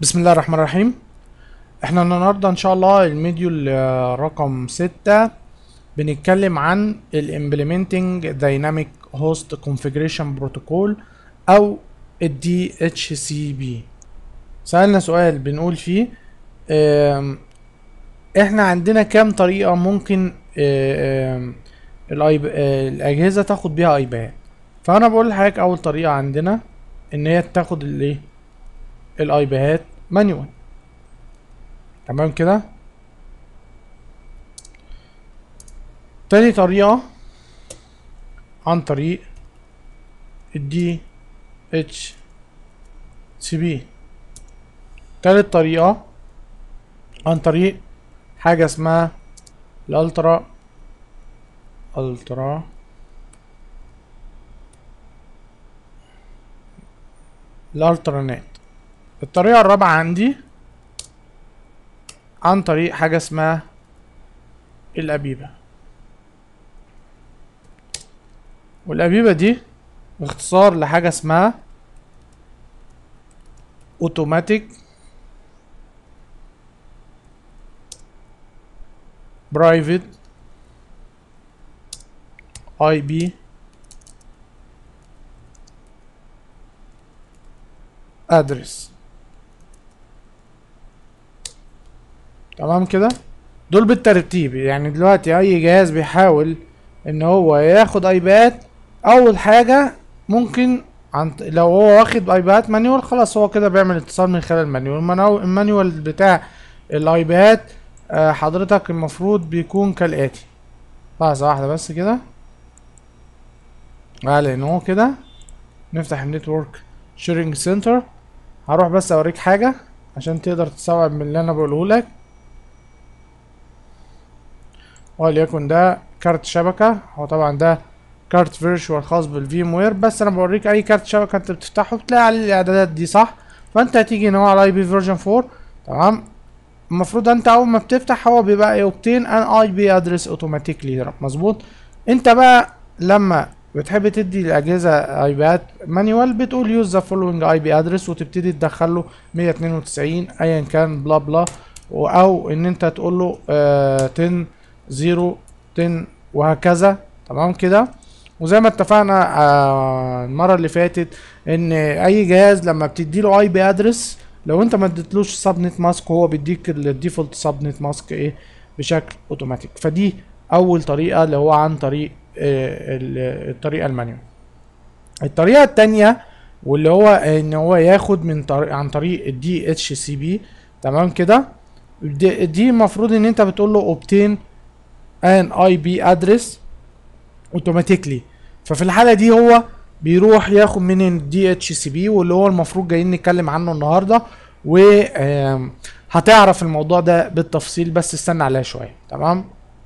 بسم الله الرحمن الرحيم احنا النهارده ان شاء الله الميديول رقم ستة بنتكلم عن ال Implementing Dynamic Host Configuration Protocol او ال DHCP سألنا سؤال بنقول فيه ام، احنا عندنا كام طريقة ممكن ام، الايب اه، الاجهزة تاخد بيها ايباد فانا بقول لحضرتك اول طريقة عندنا ان هي تاخد الايه الايباد مانيوال تمام كده تاني طريقة عن طريق الدي اتش سي بي تالت طريقة عن طريق حاجة اسمها الالترا الترا الالترانات الطريقة الرابعة عندي عن طريق حاجة اسمها الأبيبة والأبيبة دي اختصار لحاجة اسمها اوتوماتيك برايفت اي بي ادرس تمام كده دول بالترتيب يعني دلوقتي اي جهاز بيحاول ان هو ياخد ايباد اول حاجة ممكن عن لو هو واخد ايباد مانيوال خلاص هو كده بيعمل اتصال من خلال المانيوال المانو- المانيوال بتاع الايباد آه، حضرتك المفروض بيكون كالاتي لحظة واحدة بس كده اه لان هو كده نفتح النتورك شيرنج سنتر هروح بس اوريك حاجة عشان تقدر تستوعب من اللي انا بقوله لك وليكن ده كارت شبكة هو طبعا ده كارت فيرتشوال خاص بالفيم وير بس انا بوريك اي كارت شبكة انت بتفتحه بتلاقي عليه الاعدادات دي صح فانت هتيجي هنا على اي بي فيرجن 4 تمام المفروض انت اول ما بتفتح هو بيبقى يوبتين ان اي بي ادرس اوتوماتيكلي مظبوط انت بقى لما بتحب تدي الاجهزه ايباد مانيوال بتقول يوز ذا فولوينج اي بي ادرس وتبتدي تدخل له 192 ايا كان بلا بلا و- او ان انت تقول له آه 10 0 10 وهكذا تمام كده وزي ما اتفقنا آه المره اللي فاتت ان اي جهاز لما بتدي له اي بي ادرس لو انت ما اديتلوش سب نت ماسك هو بيديك الديفولت سب نت ماسك ايه بشكل اوتوماتيك فدي اول طريقه اللي هو عن طريق آه، ال- الطريقه المانيوال الطريقه التانية واللي هو ان هو ياخد من طريق عن طريق الدي اتش سي بي تمام كده دي دي المفروض ان انت بتقول له اوبتين ان اي بي ادرس اوتوماتيكلي ففي الحاله دي هو بيروح ياخد من الدي اتش سي بي واللي هو المفروض جايين نتكلم عنه النهارده و آم، هتعرف الموضوع ده بالتفصيل بس استنى عليها شويه تمام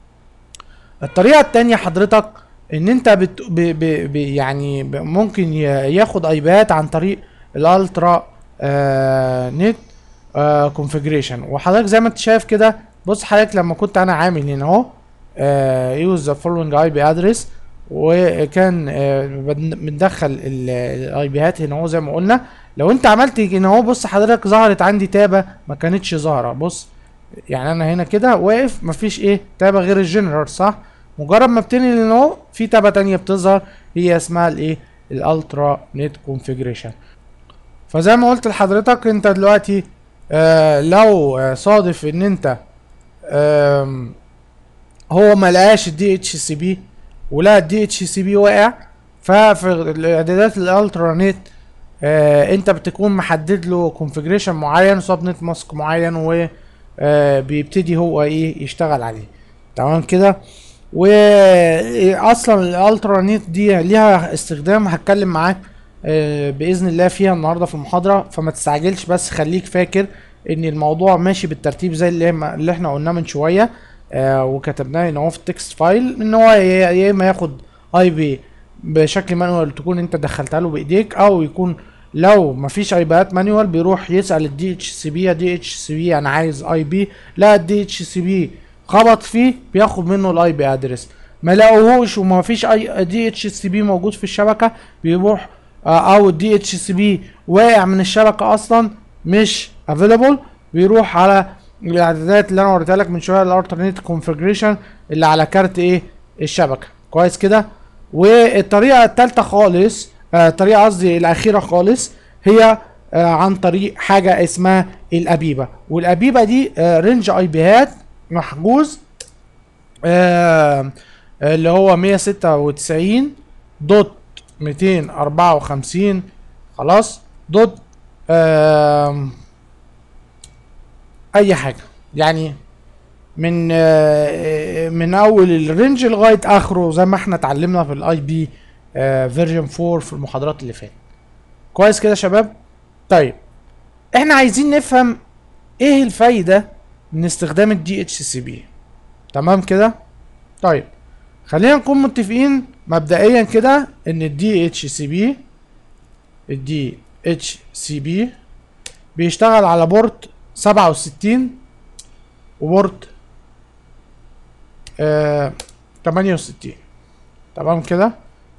الطريقه التانية حضرتك ان انت بت ب ب ب يعني ب ممكن ي- ياخد ايباد عن طريق الالترا آه نت آه كونفيجريشن وحضرتك زي ما انت شايف كده بص حضرتك لما كنت انا عامل هنا اهو يوز ذا فولوينج اي بي ادرس وكان آه بن- بندخل الاي بيات هنا اهو زي ما قلنا لو انت عملت هنا اهو بص حضرتك ظهرت عندي تابه ما كانتش ظاهره بص يعني انا هنا كده واقف مفيش ايه تابه غير الجنرال صح مجرد ما بتنقل هنا اهو في تابه تانية بتظهر هي اسمها الايه الالترا نت كونفيجريشن فزي ما قلت لحضرتك انت دلوقتي آه لو آه صادف ان انت آم هو ما لقاش الدي اتش سي بي ولقى الدي اتش سي بي واقع ففي الاعدادات الالترا نت آه انت بتكون محدد له كونفيجريشن معين سب نت ماسك معين و آه بيبتدي هو ايه يشتغل عليه تمام كده واصلا الالترا نت دي ليها استخدام هتكلم معاك آه باذن الله فيها النهارده في المحاضره فما تستعجلش بس خليك فاكر ان الموضوع ماشي بالترتيب زي اللي, اللي احنا قلناه من شويه آه وكتبناه ان هو في التكست فايل ان هو يا يا اما ياخد اي بي بشكل مانوال تكون انت دخلتها له بايديك او يكون لو مفيش اي بيات مانوال بيروح يسال الدي اتش سي بي يا دي اتش سي بي انا عايز اي بي لا الدي اتش سي بي خبط فيه بياخد منه الاي بي ادرس ما لقوهوش وما فيش اي دي اتش سي بي موجود في الشبكه بيروح آه، او الدي اتش سي بي واقع من الشبكه اصلا مش افيلابل بيروح على الاعدادات اللي انا وريتها لك من شويه الالترنيت كونفجريشن اللي على كارت ايه الشبكه كويس كده والطريقه الثالثه خالص آه، الطريقه قصدي الاخيره خالص هي آه، عن طريق حاجه اسمها الابيبه والابيبه دي آه، رينج اي بيهات محجوز آه، اللي هو 196 دوت 254 خلاص دوت آم، اي حاجه يعني من آه، من اول الرينج لغايه اخره زي ما احنا اتعلمنا في الاي بي فيرجن 4 في المحاضرات اللي فاتت كويس كده يا شباب طيب احنا عايزين نفهم ايه الفايده من استخدام الدي اتش سي بي تمام كده طيب خلينا نكون متفقين مبدئيا كده ان الدي اتش سي بي الدي اتش سي بي بيشتغل على بورت 67 وبورت آه 68 تمام كده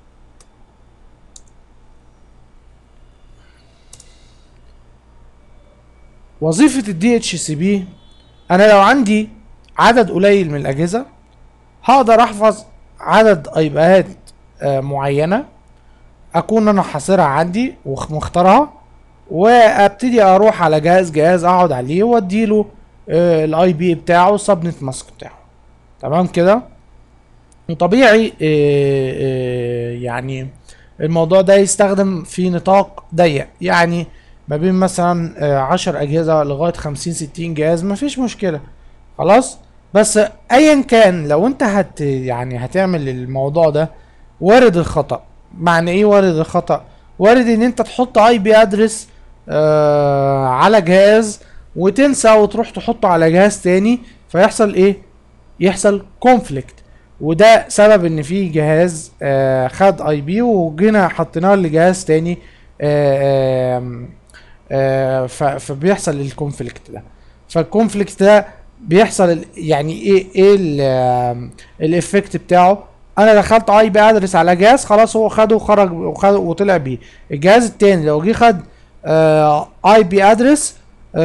وظيفة الدي اتش سي بي انا لو عندي عدد قليل من الاجهزة هقدر احفظ عدد ايباد آه معينة اكون انا حاصرها عندي ومختارها وابتدي اروح على جهاز جهاز اقعد عليه واديله آه الاي بي بتاعه والسبنت ماسك بتاعه تمام كده وطبيعي آه آه يعني الموضوع ده يستخدم في نطاق ضيق يعني ما بين مثلا آه، عشر اجهزة لغاية خمسين ستين جهاز مفيش مشكلة خلاص بس ايا كان لو انت هت يعني هتعمل الموضوع ده وارد الخطأ معنى ايه وارد الخطأ وارد ان انت تحط اي بي ادرس آه على جهاز وتنسى وتروح تحطه على جهاز تاني فيحصل ايه يحصل كونفليكت وده سبب ان في جهاز آه خد اي بي وجينا حطيناه لجهاز تاني آه آم، آه ف- فبيحصل الكونفليكت ده فالكونفليكت ده بيحصل ال- يعني ايه ايه ال- آم، الايفكت بتاعه انا دخلت اي بي ادرس على جهاز خلاص هو خده وخرج وخد وطلع بيه الجهاز التاني لو جه خد اي بي ادرس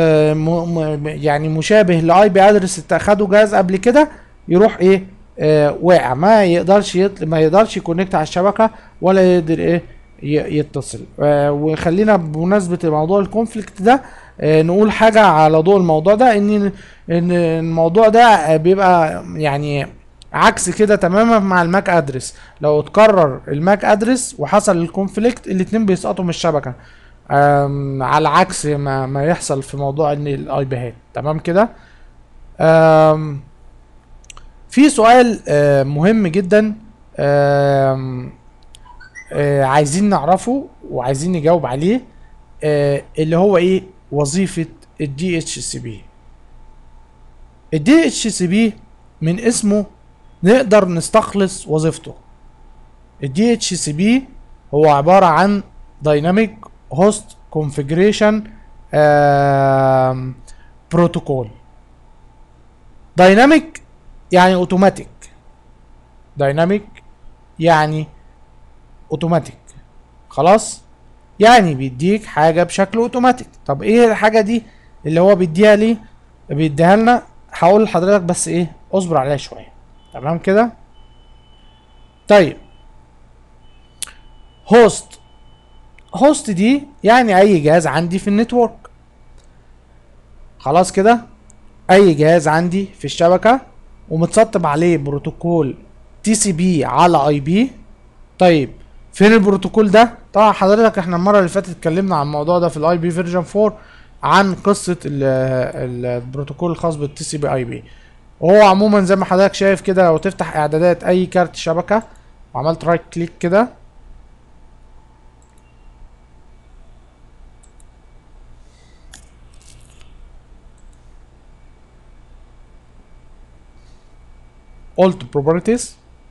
يعني مشابه لاي بي ادرس خده جهاز قبل كده يروح ايه آه واقع ما يقدرش يطل ما يقدرش يكونكت على الشبكه ولا يقدر ايه ي- يتصل آه وخلينا بمناسبه موضوع الكونفليكت ده آه نقول حاجه على ضوء الموضوع ده ان ان الموضوع ده آه، بيبقى يعني عكس كده تماما مع الماك ادرس لو اتكرر الماك ادرس وحصل الكونفليكت الاتنين بيسقطوا من الشبكه آم، على عكس ما ما يحصل في موضوع ان الاي بيهات تمام كده آم، في سؤال آه، مهم جدا آم، آه، عايزين نعرفه وعايزين نجاوب عليه آه، اللي هو ايه وظيفة الدي اتش سي بي الدي اتش سي بي من اسمه نقدر نستخلص وظيفته الدي اتش سي بي هو عبارة عن دايناميك هوست كونفيجريشن بروتوكول دايناميك يعني اوتوماتيك دايناميك يعني اوتوماتيك خلاص يعني بيديك حاجه بشكل اوتوماتيك طب ايه الحاجه دي اللي هو بيديها ليه بيديها لنا هقول لحضرتك بس ايه اصبر عليها شويه تمام كده طيب هوست هوست دي يعني اي جهاز عندي في النتورك خلاص كده اي جهاز عندي في الشبكه ومتسطب عليه بروتوكول تي سي بي على اي بي طيب فين البروتوكول ده طبعا حضرتك احنا المره اللي فاتت اتكلمنا عن الموضوع ده في الاي بي فيرجن 4 عن قصه ال- ال- البروتوكول الخاص بالتي سي بي اي بي وهو عموما زي ما حضرتك شايف كده لو تفتح اعدادات اي كارت شبكه وعملت رايت كليك كده alt properties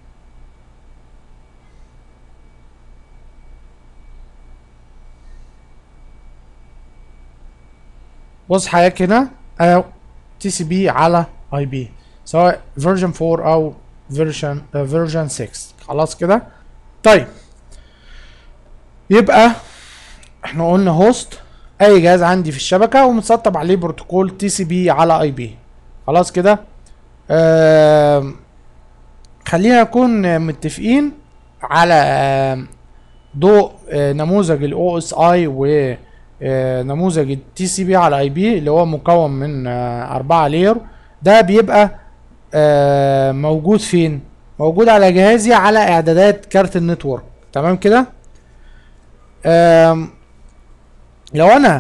بص حضرتك هنا اهو تي سي بي على اي بي سواء فيرجن 4 او فيرجن فيرجن 6 خلاص كده طيب يبقى احنا قلنا هوست اي جهاز عندي في الشبكه ومتسطب عليه بروتوكول تي سي بي على اي بي خلاص كده آم، خلينا نكون متفقين على آم، ضوء آه، نموذج الاو اس اي ونموذج التي سي بي على اي بي اللي هو مكون من آه، أربعة لير ده بيبقى آه، موجود فين موجود على جهازي على اعدادات كارت النتورك تمام كده آم، لو انا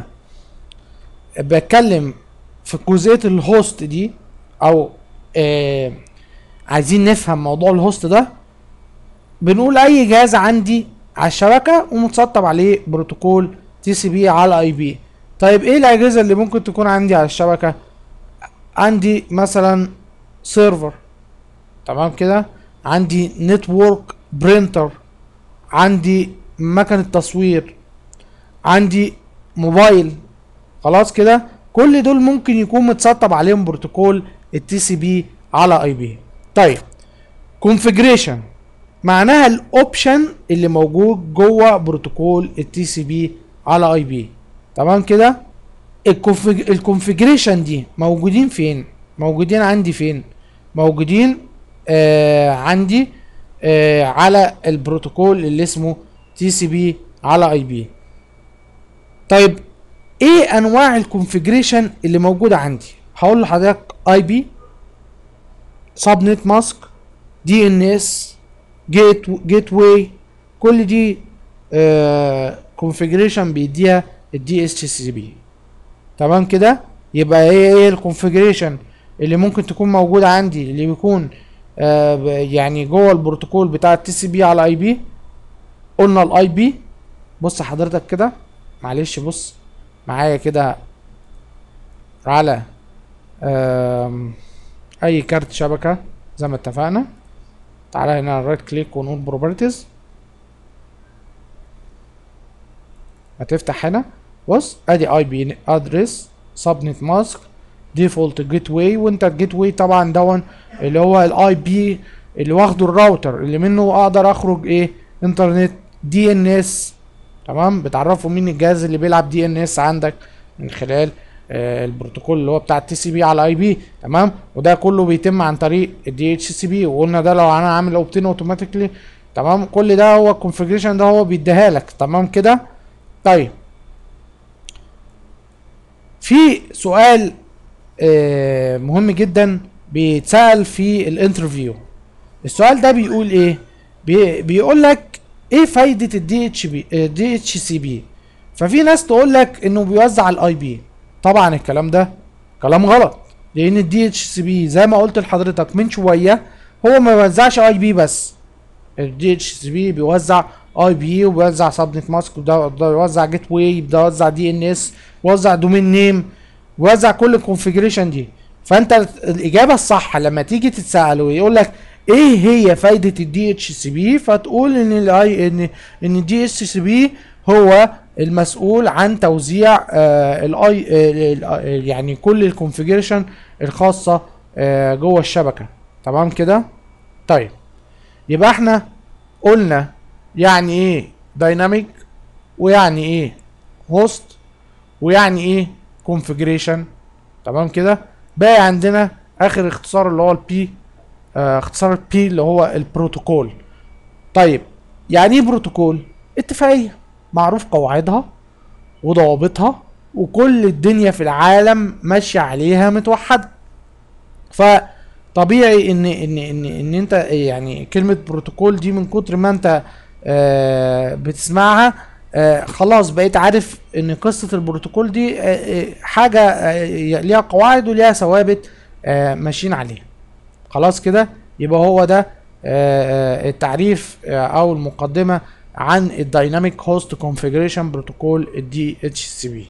بتكلم في جزئيه الهوست دي او آه عايزين نفهم موضوع الهوست ده بنقول اي جهاز عندي على الشبكه ومتسطب عليه بروتوكول تي سي بي على اي بي طيب ايه الاجهزه اللي ممكن تكون عندي على الشبكه عندي مثلا سيرفر تمام كده عندي نتورك برينتر عندي مكنه تصوير عندي موبايل خلاص كده كل دول ممكن يكون متسطب عليهم بروتوكول التي سي بي على اي بي طيب كونفيجريشن معناها الاوبشن اللي موجود جوه بروتوكول التي سي بي على اي بي تمام كده الكونفيجريشن دي موجودين فين موجودين عندي فين موجودين آه عندي آه على البروتوكول اللي اسمه تي سي بي على اي بي طيب ايه انواع الكونفيجريشن اللي موجوده عندي هقول لحضرتك اي بي سب نت ماسك دي ان اس جيت جيت واي كل دي كونفيجريشن بيديها الدي اس سي بي تمام كده يبقى ايه ايه الكونفيجريشن اللي ممكن تكون موجوده عندي اللي بيكون آه ب- يعني جوه البروتوكول بتاع التي سي بي على اي بي قلنا الاي بي بص حضرتك كده معلش بص معايا كده على آم، اي كارت شبكه زي ما اتفقنا تعالى هنا رايت كليك ونقول بروبرتيز هتفتح هنا بص ادي اي بي ادرس سبنت ماسك ديفولت جيت واي وانت الجيت واي طبعا دون اللي هو الاي بي اللي واخده الراوتر اللي منه اقدر اخرج ايه انترنت دي ان اس تمام بتعرفوا مين الجهاز اللي بيلعب دي ان اس عندك من خلال آه البروتوكول اللي هو بتاع التي سي بي على اي بي تمام وده كله بيتم عن طريق الدي اتش سي بي وقلنا ده لو انا عامل اوبتين اوتوماتيكلي تمام كل ده هو الكونفيجريشن ده هو بيديها لك تمام كده طيب في سؤال آه مهم جدا بيتسأل في الانترفيو السؤال ده بيقول ايه بي بيقول لك ايه فايدة الدي اتش بي الدي اتش سي بي ففي ناس تقول لك انه بيوزع الاي بي طبعا الكلام ده كلام غلط لان الدي اتش سي بي زي ما قلت لحضرتك من شوية هو ما بيوزعش اي بي بس الدي اتش سي بي بيوزع اي بي وبيوزع سبنت ماسك وده ده بيوزع جيت واي ده بيوزع دي ان اس بيوزع دومين نيم بيوزع كل الكونفيجريشن دي فانت الاجابه الصح لما تيجي تتسال ويقول لك ايه هي فايده الدي اتش سي بي فتقول ان الاي ان ان الدي اتش سي بي هو المسؤول عن توزيع الاي يعني كل الكونفيجريشن الخاصه آه، جوه الشبكه تمام كده طيب يبقى احنا قلنا يعني ايه دايناميك ويعني ايه هوست ويعني ايه كونفيجريشن تمام كده باقي عندنا اخر اختصار اللي هو البي آه اختصار البي اللي هو البروتوكول طيب يعني ايه بروتوكول اتفاقيه معروف قواعدها وضوابطها وكل الدنيا في العالم ماشيه عليها متوحده فطبيعي ان ان ان ان انت يعني كلمه بروتوكول دي من كتر ما انت آه بتسمعها آه خلاص بقيت عارف ان قصه البروتوكول دي آه آه حاجه آه ليها قواعد وليها ثوابت آه ماشيين عليها خلاص كده يبقى هو ده آه آه التعريف آه او المقدمه عن الدايناميك هوست كونفيجريشن بروتوكول الدي اتش سي بي